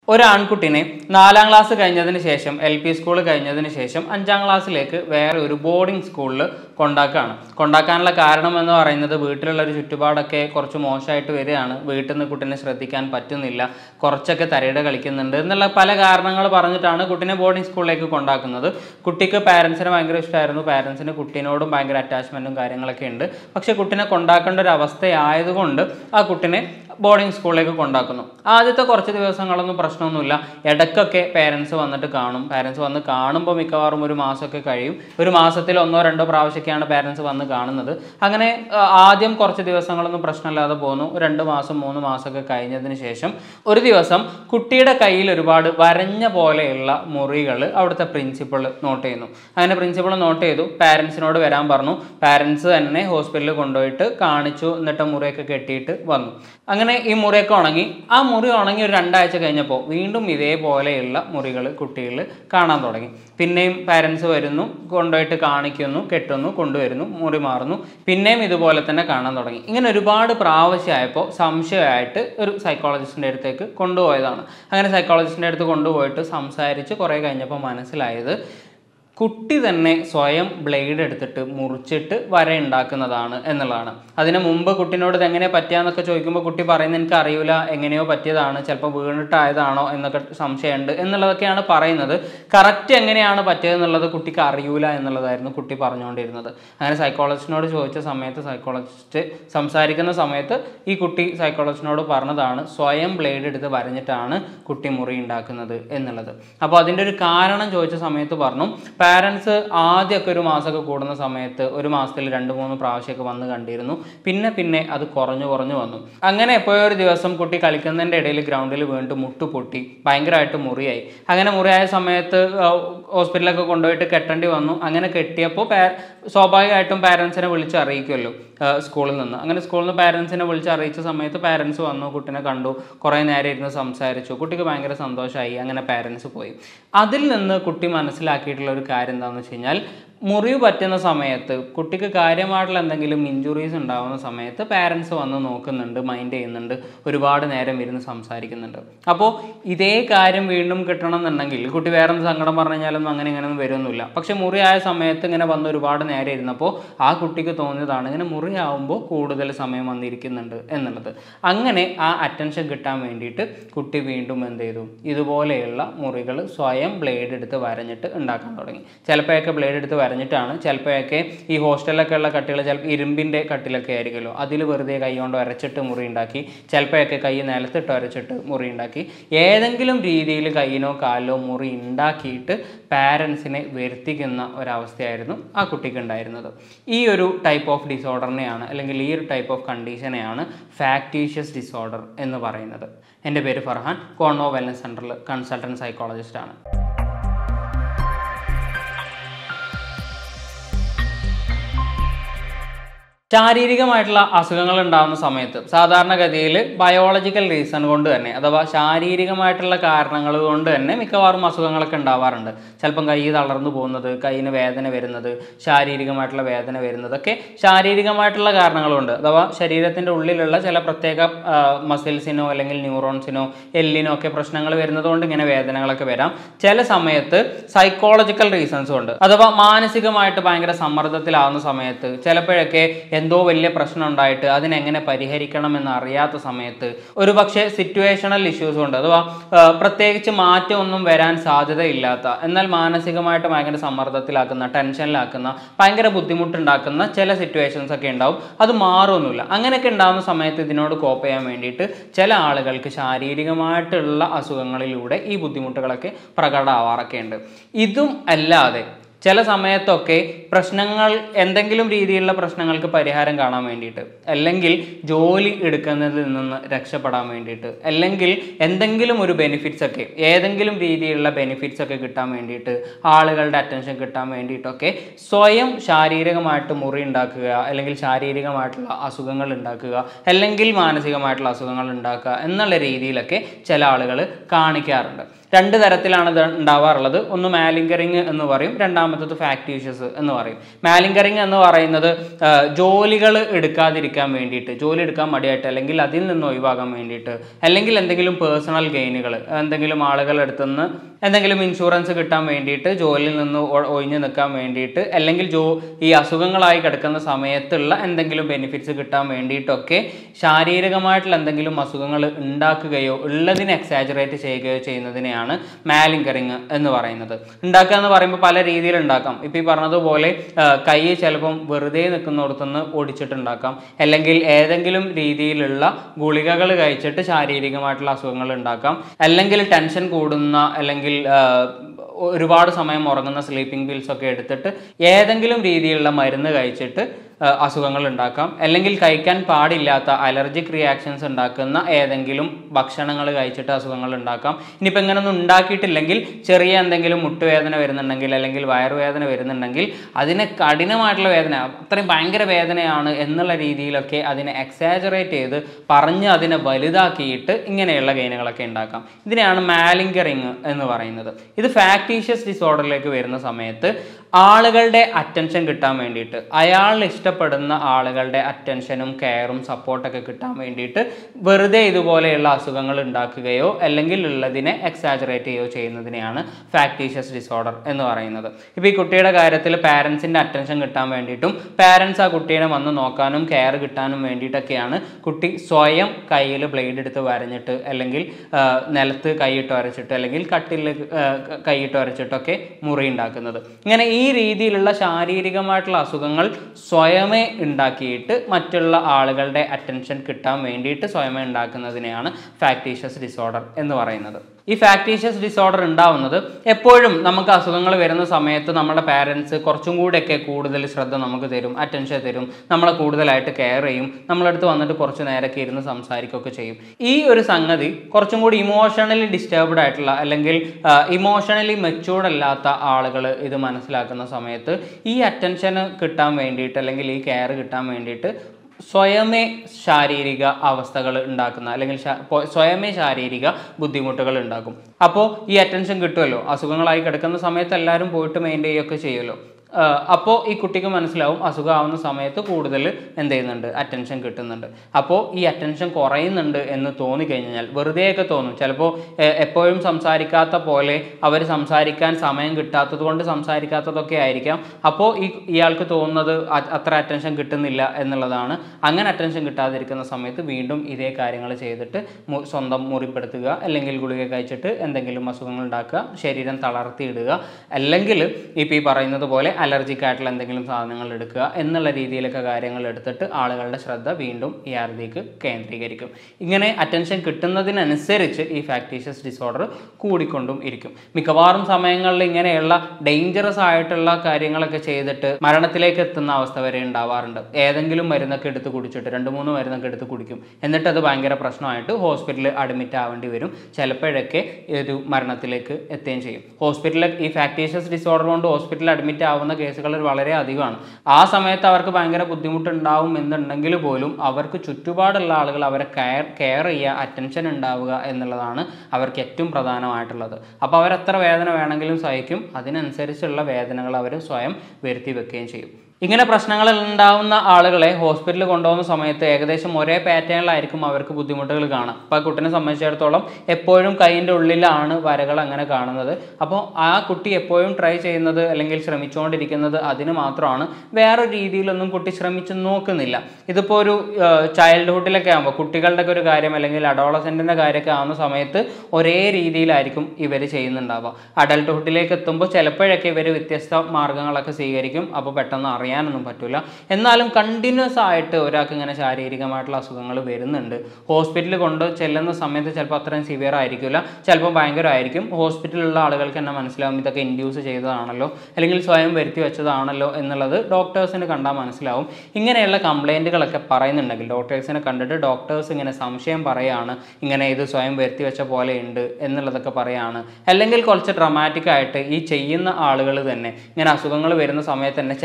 ഒരു ആൺകുട്ടിനെ നാലാം ക്ലാസ് കഴിഞ്ഞതിന് ശേഷം എൽ പി സ്കൂൾ കഴിഞ്ഞതിന് ശേഷം അഞ്ചാം ക്ലാസ്സിലേക്ക് വേറെ ഒരു ബോർഡിംഗ് സ്കൂളിൽ കൊണ്ടാക്കുകയാണ് കൊണ്ടാക്കാനുള്ള കാരണം എന്ന് പറയുന്നത് വീട്ടിലുള്ള ഒരു ചുറ്റുപാടൊക്കെ കുറച്ച് മോശമായിട്ട് വരികയാണ് വീട്ടിൽ നിന്ന് കുട്ടീനെ ശ്രദ്ധിക്കാൻ പറ്റുന്നില്ല കുറച്ചൊക്കെ തരയുടെ കളിക്കുന്നുണ്ട് എന്നുള്ള പല കാരണങ്ങൾ പറഞ്ഞിട്ടാണ് കുട്ടീനെ ബോർഡിംഗ് സ്കൂളിലേക്ക് കൊണ്ടാക്കുന്നത് കുട്ടിക്ക് പാരൻസിനെ ഭയങ്കര ഇഷ്ടമായിരുന്നു പാരൻസിന് കുട്ടീനോടും ഭയങ്കര അറ്റാച്ച്മെൻറ്റും കാര്യങ്ങളൊക്കെ ഉണ്ട് പക്ഷേ കുട്ടീനെ കൊണ്ടാക്കേണ്ട ഒരു അവസ്ഥയായതുകൊണ്ട് ആ കുട്ടീനെ ബോർഡിംഗ് സ്കൂളിലേക്ക് കൊണ്ടാക്കുന്നു ആദ്യത്തെ കുറച്ച് ദിവസങ്ങളൊന്നും പ്രശ്നമൊന്നുമില്ല ഇടയ്ക്കൊക്കെ പേരൻസ് വന്നിട്ട് കാണും പേരൻസ് വന്ന് കാണുമ്പോൾ മിക്കവാറും ഒരു മാസമൊക്കെ കഴിയും ഒരു മാസത്തിൽ ഒന്നോ രണ്ടോ പ്രാവശ്യമൊക്കെയാണ് പേരൻസ് വന്ന് കാണുന്നത് അങ്ങനെ ആ, ആദ്യം കുറച്ച് ദിവസങ്ങളൊന്നും പ്രശ്നമില്ലാതെ പോകുന്നു രണ്ട് മാസം മൂന്ന് മാസമൊക്കെ കഴിഞ്ഞതിന് ശേഷം ഒരു ദിവസം കുട്ടിയുടെ കയ്യിൽ ഒരുപാട് വരഞ്ഞ പോലെയുള്ള മുറികൾ അവിടുത്തെ പ്രിൻസിപ്പൾ നോട്ട് ചെയ്യുന്നു അങ്ങനെ പ്രിൻസിപ്പൾ നോട്ട് ചെയ്തു പാരൻസിനോട് വരാൻ പറഞ്ഞു പാരൻസ് തന്നെ ഹോസ്പിറ്റലിൽ കൊണ്ടുപോയിട്ട് കാണിച്ചു എന്നിട്ട് മുറിയൊക്കെ കെട്ടിയിട്ട് വന്നു അങ്ങനെ ഈ മുറിയൊക്കെ ഉണങ്ങി ആ മുറി ഉണങ്ങി ഒരു രണ്ടാഴ്ച കഴിഞ്ഞപ്പോൾ വീണ്ടും ഇതേപോലെയുള്ള മുറികൾ കുട്ടികൾ കാണാൻ തുടങ്ങി പിന്നെയും പാരൻസ് വരുന്നു കൊണ്ടുപോയിട്ട് കാണിക്കുന്നു കെട്ടുന്നു കൊണ്ടുവരുന്നു മുറി മാറുന്നു പിന്നെയും ഇതുപോലെ തന്നെ കാണാൻ തുടങ്ങി ഇങ്ങനെ ഒരുപാട് പ്രാവശ്യമായപ്പോൾ സംശയമായിട്ട് ഒരു സൈക്കോളജിസ്റ്റിൻ്റെ അടുത്തേക്ക് കൊണ്ടുപോയതാണ് അങ്ങനെ സൈക്കോളജിസ്റ്റിൻ്റെ അടുത്ത് കൊണ്ടുപോയിട്ട് സംസാരിച്ച് കുറേ കഴിഞ്ഞപ്പോൾ മനസ്സിലായത് കുട്ടി തന്നെ സ്വയം ബ്ലേഡ് എടുത്തിട്ട് മുറിച്ചിട്ട് വര ഉണ്ടാക്കുന്നതാണ് എന്നുള്ളതാണ് അതിന് മുമ്പ് കുട്ടിനോട് ഇത് എങ്ങനെ പറ്റിയാന്നൊക്കെ ചോദിക്കുമ്പോൾ കുട്ടി പറയുന്നത് എനിക്ക് അറിയില്ല എങ്ങനെയോ പറ്റിയതാണ് ചിലപ്പോൾ വീണിട്ടായതാണോ എന്നൊക്കെ സംശയമുണ്ട് എന്നുള്ളതൊക്കെയാണ് പറയുന്നത് കറക്റ്റ് എങ്ങനെയാണ് പറ്റിയതെന്നുള്ളത് കുട്ടിക്ക് അറിയൂല എന്നുള്ളതായിരുന്നു കുട്ടി പറഞ്ഞുകൊണ്ടിരുന്നത് അങ്ങനെ സൈക്കോളജിസ്റ്റിനോട് ചോദിച്ച സമയത്ത് സൈക്കോളജിസ്റ്റ് സംസാരിക്കുന്ന സമയത്ത് ഈ കുട്ടി സൈക്കോളജിസ്റ്റിനോട് പറഞ്ഞതാണ് സ്വയം ബ്ലേഡ് എടുത്ത് വരഞ്ഞിട്ടാണ് കുട്ടി മുറി ഉണ്ടാക്കുന്നത് എന്നുള്ളത് അപ്പോൾ അതിൻ്റെ ഒരു കാരണം ചോദിച്ച സമയത്ത് പറഞ്ഞു പാരൻസ് ആദ്യമൊക്കെ ഒരു മാസമൊക്കെ കൂടുന്ന സമയത്ത് ഒരു മാസത്തിൽ രണ്ട് മൂന്ന് പ്രാവശ്യമൊക്കെ വന്ന് കണ്ടിരുന്നു പിന്നെ പിന്നെ അത് കുറഞ്ഞു കുറഞ്ഞു വന്നു അങ്ങനെ എപ്പോഴോ ഒരു ദിവസം കുട്ടി കളിക്കുന്നതിൻ്റെ ഇടയിൽ ഗ്രൗണ്ടിൽ വീണ്ടും മുട്ടു പൊട്ടി ഭയങ്കരമായിട്ട് മുറിയായി അങ്ങനെ മുറിയായ സമയത്ത് ആ, ഹോസ്പിറ്റലിലൊക്കെ കൊണ്ടുപോയിട്ട് കെട്ടേണ്ടി വന്നു അങ്ങനെ കെട്ടിയപ്പോൾ പാ സ്വാഭാവികമായിട്ടും പാരൻസിനെ വിളിച്ച് അറിയിക്കുമല്ലോ ആ, സ്കൂളിൽ നിന്ന് അങ്ങനെ സ്കൂളിൽ നിന്ന് പാരൻസിനെ വിളിച്ച് അറിയിച്ച സമയത്ത് പാരൻസ് വന്നു കുട്ടീനെ കണ്ടു കുറേ നേരം ഇരുന്ന് സംസാരിച്ചു കുട്ടിക്ക് ഭയങ്കര സന്തോഷമായി അങ്ങനെ പാരൻസ് പോയി അതിൽ നിന്ന് കുട്ടി മനസ്സിലാക്കിയിട്ടുള്ള ഒരു കാര്യം എന്താണെന്ന് വെച്ച് കഴിഞ്ഞാൽ മുറിവ് പറ്റുന്ന സമയത്ത് കുട്ടിക്ക് കാര്യമായിട്ടുള്ള എന്തെങ്കിലും ഇഞ്ചുറീസ് ഉണ്ടാകുന്ന സമയത്ത് പാരൻസ് വന്ന് നോക്കുന്നുണ്ട് മൈൻഡ് ചെയ്യുന്നുണ്ട് ഒരുപാട് നേരം ഇരുന്ന് സംസാരിക്കുന്നുണ്ട് അപ്പോൾ ഇതേ കാര്യം വീണ്ടും കിട്ടണം എന്നുണ്ടെങ്കിൽ കുട്ടി വേറെ എന്ത് സങ്കടം പറഞ്ഞു കഴിഞ്ഞാലൊന്നും അങ്ങനെ ഇങ്ങനെയൊന്നും വരുമൊന്നുമില്ല പക്ഷെ മുറിയായ സമയത്ത് ഇങ്ങനെ വന്ന് ഒരുപാട് നേരം ഇരുന്നപ്പോൾ ആ കുട്ടിക്ക് തോന്നിയതാണ് ഇങ്ങനെ മുറിയാവുമ്പോൾ കൂടുതൽ സമയം വന്നിരിക്കുന്നുണ്ട് എന്നുള്ളത് അങ്ങനെ ആ അറ്റൻഷൻ കിട്ടാൻ വേണ്ടിയിട്ട് കുട്ടി വീണ്ടും എന്ത് ചെയ്തു ഇതുപോലെയുള്ള മുറികൾ സ്വയം ബ്ലേഡ് എടുത്ത് വരഞ്ഞിട്ട് ഉണ്ടാക്കാൻ തുടങ്ങി ചിലപ്പോഴൊക്കെ ബ്ലേഡ് എടുത്ത് വരഞ്ഞിട്ടാണ് ചിലപ്പോഴൊക്കെ ഈ ഹോസ്റ്റലിലൊക്കെ ഉള്ള കട്ടികൾ ചിലപ്പോൾ ഇരുമ്പിൻ്റെ കട്ടിലൊക്കെ ആയിരിക്കുമല്ലോ അതിൽ വെറുതെ കൈ കൊണ്ട് വരച്ചിട്ട് മുറി ഉണ്ടാക്കി ചിലപ്പോഴൊക്കെ കൈ നിലത്തിട്ട് വരച്ചിട്ട് മുറി ഉണ്ടാക്കി ഏതെങ്കിലും രീതിയിൽ കൈയിനോ കാലിലോ മുറി ഉണ്ടാക്കിയിട്ട് പാരൻസിനെ വരുത്തിക്കുന്ന ഒരവസ്ഥയായിരുന്നു ആ കുട്ടിക്ക് ഉണ്ടായിരുന്നത് ഈ ഒരു ടൈപ്പ് ഓഫ് ഡിസോർഡറിനെയാണ് അല്ലെങ്കിൽ ഈ ഒരു ടൈപ്പ് ഓഫ് കണ്ടീഷനെയാണ് ഫാക്ടീഷ്യസ് ഡിസോർഡർ എന്ന് പറയുന്നത് എൻ്റെ പേര് ഫർഹാൻ കോണോ വെൽനസ് സെൻറ്ററിൽ കൺസൾട്ടൻറ്റ് സൈക്കോളജിസ്റ്റ് ആണ് ശാരീരികമായിട്ടുള്ള അസുഖങ്ങൾ ഉണ്ടാകുന്ന സമയത്ത് സാധാരണഗതിയിൽ ബയോളജിക്കൽ റീസൺ കൊണ്ട് തന്നെ അഥവാ ശാരീരികമായിട്ടുള്ള കാരണങ്ങൾ കൊണ്ട് തന്നെ മിക്കവാറും അസുഖങ്ങളൊക്കെ ഉണ്ടാവാറുണ്ട് ചിലപ്പം കൈ തളർന്നു പോകുന്നത് കൈയിന് വേദന വരുന്നത് ശാരീരികമായിട്ടുള്ള വേദന വരുന്നതൊക്കെ ശാരീരികമായിട്ടുള്ള കാരണങ്ങളുണ്ട് അഥവാ ശരീരത്തിൻ്റെ ഉള്ളിലുള്ള ചില പ്രത്യേക മസിൽസിനോ അല്ലെങ്കിൽ ന്യൂറോൺസിനോ എല്ലിനോ ഒക്കെ പ്രശ്നങ്ങൾ വരുന്നത് കൊണ്ട് ഇങ്ങനെ വേദനകളൊക്കെ വരാം ചില സമയത്ത് സൈക്കോളജിക്കൽ റീസൺസും ഉണ്ട് അഥവാ മാനസികമായിട്ട് ഭയങ്കര സമ്മർദ്ദത്തിലാവുന്ന സമയത്ത് ചിലപ്പോഴൊക്കെ എന്തോ വലിയ പ്രശ്നം ഉണ്ടായിട്ട് അതിനെങ്ങനെ പരിഹരിക്കണം എന്ന് അറിയാത്ത സമയത്ത് ഒരു പക്ഷേ സിറ്റുവേഷണൽ ഇഷ്യൂസ് ഉണ്ട് അഥവാ ആ, പ്രത്യേകിച്ച് മാറ്റമൊന്നും വരാൻ സാധ്യതയില്ലാത്ത എന്നാൽ മാനസികമായിട്ട് ഭയങ്കര സമ്മർദ്ദത്തിലാക്കുന്ന ടെൻഷനിലാക്കുന്ന ഭയങ്കര ബുദ്ധിമുട്ടുണ്ടാക്കുന്ന ചില സിറ്റുവേഷൻസ് ഒക്കെ ഉണ്ടാവും അത് മാറുമൊന്നുമില്ല അങ്ങനെയൊക്കെ ഉണ്ടാകുന്ന സമയത്ത് ഇതിനോട് കോപ്പ് ചെയ്യാൻ വേണ്ടിയിട്ട് ചില ആളുകൾക്ക് ശാരീരികമായിട്ടുള്ള അസുഖങ്ങളിലൂടെ ഈ ബുദ്ധിമുട്ടുകളൊക്കെ പ്രകടമാവാറൊക്കെ ഉണ്ട് ഇതും അല്ലാതെ ചില സമയത്തൊക്കെ പ്രശ്നങ്ങൾ എന്തെങ്കിലും രീതിയിലുള്ള പ്രശ്നങ്ങൾക്ക് പരിഹാരം കാണാൻ വേണ്ടിയിട്ട് അല്ലെങ്കിൽ ജോലി എടുക്കുന്നതിൽ നിന്ന് രക്ഷപ്പെടാൻ വേണ്ടിയിട്ട് അല്ലെങ്കിൽ എന്തെങ്കിലും ഒരു ബെനിഫിറ്റ്സ് ഒക്കെ ഏതെങ്കിലും രീതിയിലുള്ള ബെനിഫിറ്റ്സ് ഒക്കെ കിട്ടാൻ വേണ്ടിയിട്ട് ആളുകളുടെ അറ്റൻഷൻ കിട്ടാൻ വേണ്ടിയിട്ടൊക്കെ സ്വയം ശാരീരികമായിട്ട് മുറി ഉണ്ടാക്കുക അല്ലെങ്കിൽ ശാരീരികമായിട്ടുള്ള അസുഖങ്ങൾ ഉണ്ടാക്കുക അല്ലെങ്കിൽ മാനസികമായിട്ടുള്ള അസുഖങ്ങൾ ഉണ്ടാക്കുക എന്നുള്ള രീതിയിലൊക്കെ ചില ആളുകൾ കാണിക്കാറുണ്ട് രണ്ട് തരത്തിലാണ് ഇത് ഉണ്ടാവാറുള്ളത് ഒന്ന് മാലിങ്കറിങ് എന്ന് പറയും രണ്ടാമത്തത് ഫാക്ടീഷ്യസ് എന്ന് പറയും മാലിങ്കറിങ് എന്ന് പറയുന്നത് ജോലികൾ എടുക്കാതിരിക്കാൻ വേണ്ടിയിട്ട് ജോലി എടുക്കാൻ മടിയായിട്ട് അല്ലെങ്കിൽ അതിൽ നിന്ന് ഒഴിവാകാൻ വേണ്ടിയിട്ട് അല്ലെങ്കിൽ എന്തെങ്കിലും പേഴ്സണൽ ഗെയിനുകൾ എന്തെങ്കിലും ആളുകളുടെ അടുത്തുനിന്ന് എന്തെങ്കിലും ഇൻഷുറൻസ് കിട്ടാൻ വേണ്ടിയിട്ട് ജോലിയിൽ നിന്ന് ഒ- ഒഴിഞ്ഞു നിൽക്കാൻ വേണ്ടിയിട്ട് അല്ലെങ്കിൽ ജോ ഈ അസുഖങ്ങളായി കിടക്കുന്ന സമയത്തുള്ള എന്തെങ്കിലും ബെനിഫിറ്റ്സ് കിട്ടാൻ വേണ്ടിയിട്ടൊക്കെ ശാരീരികമായിട്ടുള്ള എന്തെങ്കിലും അസുഖങ്ങൾ ഉണ്ടാക്കുകയോ ഉള്ളതിനെ എക്സാജറേറ്റ് ചെയ്യുകയോ ചെയ്യുന്നതിനെയാണ് മാലിങ്കറിങ് എന്ന് പറയുന്നത് ഉണ്ടാക്കുക എന്ന് പറയുമ്പോൾ പല രീതിയിൽ ഉണ്ടാക്കാം ഇപ്പം ഈ പറഞ്ഞതുപോലെ ആ, കൈ ചിലപ്പം വെറുതെ നിൽക്കുന്നിടത്തുനിന്ന് ഓടിച്ചിട്ടുണ്ടാക്കാം അല്ലെങ്കിൽ ഏതെങ്കിലും രീതിയിലുള്ള ഗുളികകൾ കഴിച്ചിട്ട് ശാരീരികമായിട്ടുള്ള അസുഖങ്ങൾ ഉണ്ടാക്കാം അല്ലെങ്കിൽ ടെൻഷൻ കൂടുന്ന അല്ലെങ്കിൽ ആ, ഒരുപാട് സമയം ഉറങ്ങുന്ന സ്ലീപ്പിംഗ് പിൽസ് ഒക്കെ എടുത്തിട്ട് ഏതെങ്കിലും രീതിയിലുള്ള മരുന്ന് കഴിച്ചിട്ട് ആ, അസുഖങ്ങൾ ഉണ്ടാക്കാം അല്ലെങ്കിൽ കഴിക്കാൻ പാടില്ലാത്ത അലർജിക് റിയാക്ഷൻസ് ഉണ്ടാക്കുന്ന ഏതെങ്കിലും ഭക്ഷണങ്ങൾ കഴിച്ചിട്ട് അസുഖങ്ങൾ ഉണ്ടാക്കാം ഇനിയിപ്പോൾ ഇങ്ങനൊന്നും ഉണ്ടാക്കിയിട്ടില്ലെങ്കിൽ ചെറിയ എന്തെങ്കിലും മുട്ടുവേദന വരുന്നുണ്ടെങ്കിൽ അല്ലെങ്കിൽ വയറുവേദന വരുന്നുണ്ടെങ്കിൽ അതിനെ കഠിനമായിട്ടുള്ള വേദന അത്രയും ഭയങ്കര വേദനയാണ് എന്നുള്ള രീതിയിലൊക്കെ അതിനെ എക്സാജറേറ്റ് ചെയ്ത് പറഞ്ഞ് അതിനെ വലുതാക്കിയിട്ട് ഇങ്ങനെയുള്ള ഗെയിനുകളൊക്കെ ഉണ്ടാക്കാം ഇതിനെയാണ് മാലിങ്കറിങ് എന്ന് പറയുന്നത് ഇത് ഫാക്ടീഷ്യസ് ഡിസോർഡറിലേക്ക് വരുന്ന സമയത്ത് ആളുകളുടെ അറ്റൻഷൻ കിട്ടാൻ വേണ്ടിയിട്ട് അയാൾ ഇഷ്ടപ്പെടുന്ന ആളുകളുടെ അറ്റൻഷനും കെയറും സപ്പോർട്ടൊക്കെ കിട്ടാൻ വേണ്ടിയിട്ട് വെറുതെ ഇതുപോലെയുള്ള അസുഖങ്ങൾ ഉണ്ടാക്കുകയോ അല്ലെങ്കിൽ ഉള്ളതിനെ എക്സാജറേറ്റ് ചെയ്യുകയോ ചെയ്യുന്നതിനെയാണ് ഫാക്ടീഷ്യസ് ഡിസോർഡർ എന്ന് പറയുന്നത് ഇപ്പോൾ ഈ കുട്ടിയുടെ കാര്യത്തിൽ പാരൻസിൻ്റെ അറ്റൻഷൻ കിട്ടാൻ വേണ്ടിയിട്ടും പാരൻസ് ആ കുട്ടീനെ വന്ന് നോക്കാനും കെയർ കിട്ടാനും വേണ്ടിയിട്ടൊക്കെയാണ് കുട്ടി സ്വയം കയ്യിൽ ബ്ലേഡ് എടുത്ത് വരഞ്ഞിട്ട് അല്ലെങ്കിൽ ആ, നിലത്ത് കൈയിട്ട് വരച്ചിട്ട് അല്ലെങ്കിൽ കട്ടിൽ കൈയിട്ട് വരച്ചിട്ടൊക്കെ മുറി ഉണ്ടാക്കുന്നത് ഇങ്ങനെ ഈ രീതിയിലുള്ള ശാരീരികമായിട്ടുള്ള അസുഖങ്ങൾ സ്വയമേ ഉണ്ടാക്കിയിട്ട് മറ്റുള്ള ആളുകളുടെ അറ്റൻഷൻ കിട്ടാൻ വേണ്ടിയിട്ട് സ്വയമേ ഉണ്ടാക്കുന്നതിനെയാണ് ഫാക്ടീഷ്യസ് ഡിസോർഡർ എന്ന് പറയുന്നത് ഈ ഫാക്ടീഷ്യസ് ഡിസോർഡർ ഉണ്ടാവുന്നത് എപ്പോഴും നമുക്ക് അസുഖങ്ങൾ വരുന്ന സമയത്ത് നമ്മുടെ പാരൻസ് കുറച്ചും കൂടെയൊക്കെ കൂടുതൽ ശ്രദ്ധ നമുക്ക് തരും അറ്റൻഷൻ തരും നമ്മളെ കൂടുതലായിട്ട് കെയർ ചെയ്യും നമ്മളടുത്ത് വന്നിട്ട് കുറച്ച് നേരമൊക്കെ ഇരുന്ന് സംസാരിക്കുകയൊക്കെ ചെയ്യും ഈ ഒരു സംഗതി കുറച്ചും കൂടി ഇമോഷണലി ഡിസ്റ്റർബ്ഡ് ആയിട്ടുള്ള അല്ലെങ്കിൽ ഇമോഷണലി മെച്ചൂർഡ് അല്ലാത്ത ആളുകൾ ഇത് മനസ്സിലാക്കുന്ന സമയത്ത് ഈ അറ്റൻഷന് കിട്ടാൻ വേണ്ടിയിട്ട് അല്ലെങ്കിൽ ഈ കെയർ കിട്ടാൻ വേണ്ടിയിട്ട് സ്വയമേ ശാരീരിക അവസ്ഥകൾ ഉണ്ടാക്കുന്ന അല്ലെങ്കിൽ ശാ- പൊ- സ്വയമേ ശാരീരിക ബുദ്ധിമുട്ടുകൾ ഉണ്ടാക്കും അപ്പോൾ ഈ അറ്റൻഷൻ കിട്ടുമല്ലോ അസുഖങ്ങളായി കിടക്കുന്ന സമയത്ത് എല്ലാവരും പോയിട്ട് മെയിൻറ്റെയിൻ ചെയ്യുകയൊക്കെ ചെയ്യുമല്ലോ അപ്പോൾ ഈ കുട്ടിക്ക് മനസ്സിലാവും അസുഖമാവുന്ന സമയത്ത് കൂടുതൽ എന്ത് ചെയ്യുന്നുണ്ട് അറ്റൻഷൻ കിട്ടുന്നുണ്ട് അപ്പോൾ ഈ അറ്റൻഷൻ കുറയുന്നുണ്ട് എന്ന് തോന്നിക്കഴിഞ്ഞാൽ വെറുതെയൊക്കെ തോന്നും ചിലപ്പോൾ എപ്പോഴും സംസാരിക്കാത്ത പോലെ അവർ സംസാരിക്കാൻ സമയം കിട്ടാത്തത് കൊണ്ട് സംസാരിക്കാത്തതൊക്കെ ആയിരിക്കാം അപ്പോൾ ഈ ഇയാൾക്ക് തോന്നുന്നത് അ- അത്ര അറ്റൻഷൻ കിട്ടുന്നില്ല എന്നുള്ളതാണ് അങ്ങനെ അറ്റൻഷൻ കിട്ടാതിരിക്കുന്ന സമയത്ത് വീണ്ടും ഇതേ കാര്യങ്ങൾ ചെയ്തിട്ട് മു- സ്വന്തം മുറിപ്പെടുത്തുക അല്ലെങ്കിൽ ഗുളിക കഴിച്ചിട്ട് എന്തെങ്കിലും അസുഖങ്ങൾ ഉണ്ടാക്കുക ശരീരം തളർത്തിയിടുക അല്ലെങ്കിൽ ഇപ്പോൾ ഈ പറയുന്നത് പോലെ അലർജിക് ആയിട്ടുള്ള എന്തെങ്കിലും സാധനങ്ങൾ എടുക്കുക എന്നുള്ള രീതിയിലൊക്കെ കാര്യങ്ങൾ എടുത്തിട്ട് ആളുകളുടെ ശ്രദ്ധ വീണ്ടും ഈ ആർദിക്ക് കേന്ദ്രീകരിക്കും ഇങ്ങനെ അറ്റൻഷൻ കിട്ടുന്നതിനനുസരിച്ച് ഈ ഫാക്ടീഷ്യസ് ഡിസോർഡർ കൂടിക്കൊണ്ടും ഇരിക്കും മിക്കവാറും സമയങ്ങളിൽ ഇങ്ങനെയുള്ള ഡേഞ്ചറസ് ആയിട്ടുള്ള കാര്യങ്ങളൊക്കെ ചെയ്തിട്ട് മരണത്തിലേക്ക് എത്തുന്ന അവസ്ഥ വരെ ഉണ്ടാവാറുണ്ട് ഏതെങ്കിലും മരുന്നൊക്കെ എടുത്ത് കുടിച്ചിട്ട് രണ്ട് മൂന്ന് മരുന്നൊക്കെ എടുത്ത് കുടിക്കും എന്നിട്ട് അത് ഭയങ്കര പ്രശ്നമായിട്ട് ഹോസ്പിറ്റലിൽ അഡ്മിറ്റ് ആവേണ്ടി വരും ചിലപ്പോഴൊക്കെ ഒരു മരണത്തിലേക്ക് എത്തുകയും ചെയ്യും ഹോസ്പിറ്റലിൽ ഈ ഫാക്ടീഷ്യസ് ഡിസോർഡർ കൊണ്ട് ഹോസ്പിറ്റലിൽ അഡ്മിറ്റ് ആവുന്ന കേസുകൾ വളരെ അധികമാണ് ആ സമയത്ത് അവർക്ക് ഭയങ്കര ബുദ്ധിമുട്ടുണ്ടാവും എന്നുണ്ടെങ്കിൽ പോലും അവർക്ക് ചുറ്റുപാടുള്ള ആളുകൾ അവരെ കെയർ കെയർ ചെയ്യുക അറ്റൻഷൻ ഉണ്ടാവുക എന്നുള്ളതാണ് അവർക്ക് ഏറ്റവും പ്രധാനമായിട്ടുള്ളത് അപ്പോൾ അവരെത്ര വേദന വേണമെങ്കിലും സഹിക്കും അതിനനുസരിച്ചുള്ള വേദനകൾ അവർ സ്വയം വരുത്തി വെക്കുകയും ചെയ്യും ഇങ്ങനെ പ്രശ്നങ്ങൾ ഉണ്ടാവുന്ന ആളുകളെ ഹോസ്പിറ്റലിൽ കൊണ്ടുപോകുന്ന സമയത്ത് ഏകദേശം ഒരേ പാറ്റേണിലായിരിക്കും അവർക്ക് ബുദ്ധിമുട്ടുകൾ കാണാം അപ്പോൾ ആ കുട്ടിനെ സംബന്ധിച്ചിടത്തോളം എപ്പോഴും കൈയിൻ്റെ ഉള്ളിലാണ് വരകൾ അങ്ങനെ കാണുന്നത് അപ്പോൾ ആ കുട്ടി എപ്പോഴും ട്രൈ ചെയ്യുന്നത് അല്ലെങ്കിൽ ശ്രമിച്ചുകൊണ്ടിരിക്കുന്നത് അതിന് മാത്രമാണ് വേറെ രീതിയിലൊന്നും കുട്ടി ശ്രമിച്ച് നോക്കുന്നില്ല ഇതിപ്പോൾ ഒരു ചൈൽഡ്ഹുഡിലൊക്കെ ആകുമ്പോൾ കുട്ടികളുടെ ഒക്കെ ഒരു കാര്യം അല്ലെങ്കിൽ അഡോളസെൻറ്റിൻ്റെ കാര്യമൊക്കെ ആവുന്ന സമയത്ത് ഒരേ രീതിയിലായിരിക്കും ഇവർ ചെയ്യുന്നുണ്ടാവുക അഡൽട്ട്ഹുഡിലേക്ക് എത്തുമ്പോൾ ചിലപ്പോഴൊക്കെ ഇവർ വ്യത്യസ്ത മാർഗങ്ങളൊക്കെ സ്വീകരിക്കും അപ്പോൾ പെട്ടെന്ന് അറിയാനൊന്നും പറ്റില്ല എന്നാലും കണ്ടിന്യൂസ് ആയിട്ട് ഒരാൾക്ക് ഇങ്ങനെ ശാരീരികമായിട്ടുള്ള അസുഖങ്ങൾ വരുന്നുണ്ട് ഹോസ്പിറ്റലിൽ കൊണ്ട് ചെല്ലുന്ന സമയത്ത് ചിലപ്പോൾ അത്രയും സിവിയർ ആയിരിക്കില്ല ചിലപ്പോൾ ഭയങ്കരമായിരിക്കും ഹോസ്പിറ്റലിലുള്ള ആളുകൾക്ക് തന്നെ മനസ്സിലാവും ഇതൊക്കെ ഇൻഡ്യൂസ് ചെയ്തതാണല്ലോ അല്ലെങ്കിൽ സ്വയം വരുത്തി വെച്ചതാണല്ലോ എന്നുള്ളത് ഡോക്ടേഴ്സിന് കണ്ടാൽ മനസ്സിലാവും ഇങ്ങനെയുള്ള കംപ്ലൈൻറ്റുകളൊക്കെ പറയുന്നുണ്ടെങ്കിൽ ഡോക്ടേഴ്സിനെ കണ്ടിട്ട് ഡോക്ടേഴ്സ് ഇങ്ങനെ സംശയം പറയാണ് ഇങ്ങനെ ഇത് സ്വയം വരുത്തി വെച്ച പോലെ ഉണ്ട് എന്നുള്ളതൊക്കെ പറയാണ് അല്ലെങ്കിൽ കുറച്ച് ഡ്രമാറ്റിക് ആയിട്ട് ഈ ചെയ്യുന്ന ആളുകൾ തന്നെ ഇങ്ങനെ അസുഖങ്ങൾ വരുന്ന സമയത്ത് തന്നെ ചിലപ്പോൾ കൂടെ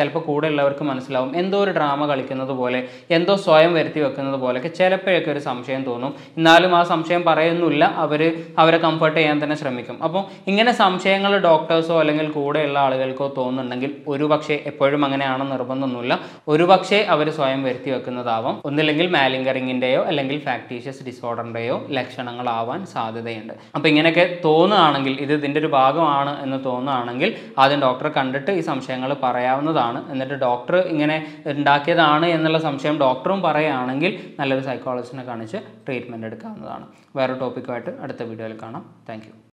ഉള്ളവർക്ക് മനസ്സിലാവും എന്തോ ഒരു ഡ്രാമ കളിക്കുന്നത് പോലെ എന്തോ സ്വയം വരുത്തി വെക്കുന്നത് പോലെയൊക്കെ ചിലപ്പോഴൊക്കെ ഒരു സംശയം തോന്നും എന്നാലും ആ സംശയം പറയുന്നില്ല അവർ അവരെ കംഫർട്ട് ചെയ്യാൻ തന്നെ ശ്രമിക്കും അപ്പോൾ ഇങ്ങനെ സംശയങ്ങൾ ഡോക്ടേഴ്സോ അല്ലെങ്കിൽ കൂടെയുള്ള ആളുകൾക്കോ തോന്നുന്നുണ്ടെങ്കിൽ ഒരു പക്ഷേ എപ്പോഴും അങ്ങനെയാണെന്ന് നിർബന്ധമൊന്നുമില്ല ഒരു പക്ഷേ അവർ സ്വയം വരുത്തി വെക്കുന്നതാവാം ഒന്നില്ലെങ്കിൽ മാലിങ്കറിങ്ങിൻ്റെയോ അല്ലെങ്കിൽ ഫാക്ടീഷ്യസ് ഡിസോർഡറിൻ്റെയോ ലക്ഷണങ്ങളാവാൻ സാധ്യതയുണ്ട് അപ്പോൾ ഇങ്ങനെയൊക്കെ തോന്നുകയാണെങ്കിൽ ഇത് ഇതിൻ്റെ ഒരു ഭാഗമാണ് എന്ന് തോന്നുകയാണെങ്കിൽ ആദ്യം ഡോക്ടറെ കണ്ടിട്ട് ഈ സംശയങ്ങൾ പറയാവുന്നതാണ് എന്നിട്ട് ഡോക്ടർ ഇങ്ങനെ ഉണ്ടാക്കിയതാണ് എന്നുള്ള സംശയം ഡോക്ടറും പറയുകയാണെങ്കിൽ നല്ലൊരു സൈക്കോളജിസ്റ്റിനെ കാണിച്ച് ട്രീറ്റ്മെൻറ്റ് എടുക്കാവുന്നതാണ് വേറെ ടോപ്പിക്കുമായിട്ട് അടുത്ത വീഡിയോയിൽ കാണാം താങ്ക്